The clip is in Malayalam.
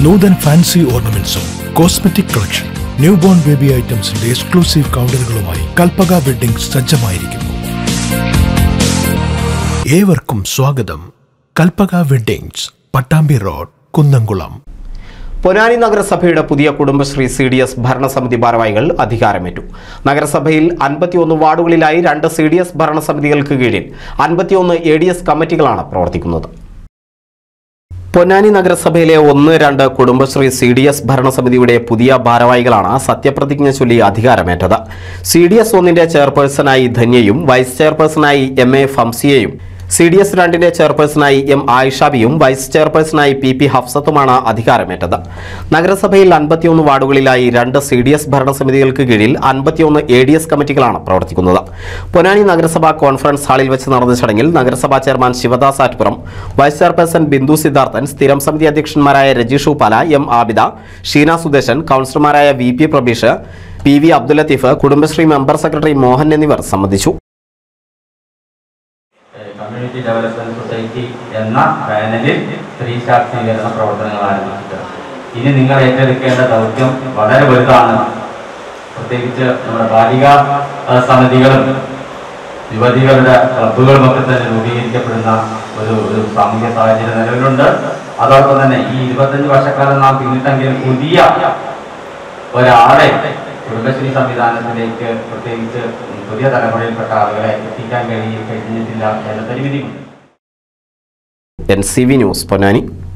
നൂതൻ ഫാൻസി ഓർണമെന്റ്സും cosmetic collection new born baby ഐറ്റംസിന്റെ എക്സ്ക്ലൂസീവ് കൗണ്ടറുകളുമായി കൽപ്പക വെഡിംഗ് സജ്ജമായിരിക്കുന്നു ഏവർക്കും സ്വാഗതം കൽപ്പക വെഡിങ്സ് പട്ടാമ്പി റോഡ് കുന്നംകുളം പൊന്നാനി നഗരസഭയുടെ പുതിയ കുടുംബശ്രീ സി ഡി എസ് ഭരണസമിതി ഭാരവാഹികൾ അധികാരമേറ്റു നഗരസഭയിൽ അൻപത്തിയൊന്ന് വാർഡുകളിലായി രണ്ട് സി ഡി എസ് ഭരണസമിതികൾക്ക് കീഴിൽ അൻപത്തിയൊന്ന് എ ഡി എസ് കമ്മിറ്റികളാണ് പ്രവർത്തിക്കുന്നത് പൊന്നാനി നഗരസഭയിലെ ഒന്ന് രണ്ട് കുടുംബശ്രീ സി ഡി എസ് ഭരണസമിതിയുടെ പുതിയ ഭാരവാഹികളാണ് സത്യപ്രതിജ്ഞ ചൊല്ലി അധികാരമേറ്റത് സി ഡി എസ് ഒന്നിന്റെ ചെയർപേഴ്സണായി ധന്യയും വൈസ് ചെയർപേഴ്സണായി എം എ ഫംസിയയും സി ഡി എസ് രണ്ടിന്റെ ചെയർപേഴ്സണായി എം ആയിഷാബിയും വൈസ് ചെയർപേഴ്സണായി പി പി ഹഫ്സത്തുമാണ് അധികാരമേറ്റത് നഗരസഭയിൽ അൻപത്തിയൊന്ന് വാർഡുകളിലായി രണ്ട് സി ഡി എസ് ഭരണസമിതികൾക്ക് കീഴിൽ അൻപത്തിയൊന്ന് എ ഡി എസ് കമ്മിറ്റികളാണ് പ്രവർത്തിക്കുന്നത് പൊന്നാനി നഗരസഭാ കോൺഫറൻസ് ഹാളിൽ വെച്ച് നടന്ന ചടങ്ങിൽ നഗരസഭാ chairman Shivadas Attupuram vice chairperson Bindu Sidharthan സ്ഥിരം സമിതി അധ്യക്ഷന്മാരായ രജീഷ് ഉപ്പാല എം ആബിദ ഷീന സുദേശൻ കൗൺസിലർമാരായ V P Prabeesh P V Abdul Latheef Kudumbashree member secretary Mohan എന്നിവർ സംബന്ധിച്ചു കമ്മ്യൂണിറ്റി ഡെവലപ്മെന്റ് സൊസൈറ്റി എന്ന പാനലിൽ സ്ത്രീ ശാക്തീകരണ പ്രവർത്തനങ്ങൾ ആരംഭിച്ചത് ഇനി നിങ്ങൾ ഏറ്റെടുക്കേണ്ട ദൗത്യം വളരെ വലുതാണ് പ്രത്യേകിച്ച് നമ്മുടെ ബാലിക ആ, സമിതികളും യുവതികളുടെ ക്ലബ്ബുകളും ഒക്കെ തന്നെ രൂപീകരിക്കപ്പെടുന്ന ഒരു ഒരു സാമൂഹ്യ സാഹചര്യം നിലവിലുണ്ട് അതോടൊപ്പം തന്നെ ഈ ഇരുപത്തഞ്ച് വർഷക്കാലം നാം പിന്നിട്ടെങ്കിലും പുതിയ ഒരാളെ കുടുംബശ്രീ സംവിധാനത്തിലേക്ക് പ്രത്യേകിച്ച് പുതിയ തലമുറയിൽപ്പെട്ട ആളുകളെ എത്തിക്കാൻ കഴിയ കഴിഞ്ഞിട്ടില്ല എന്ന പരിമിതിയുണ്ട് N C V news Ponnani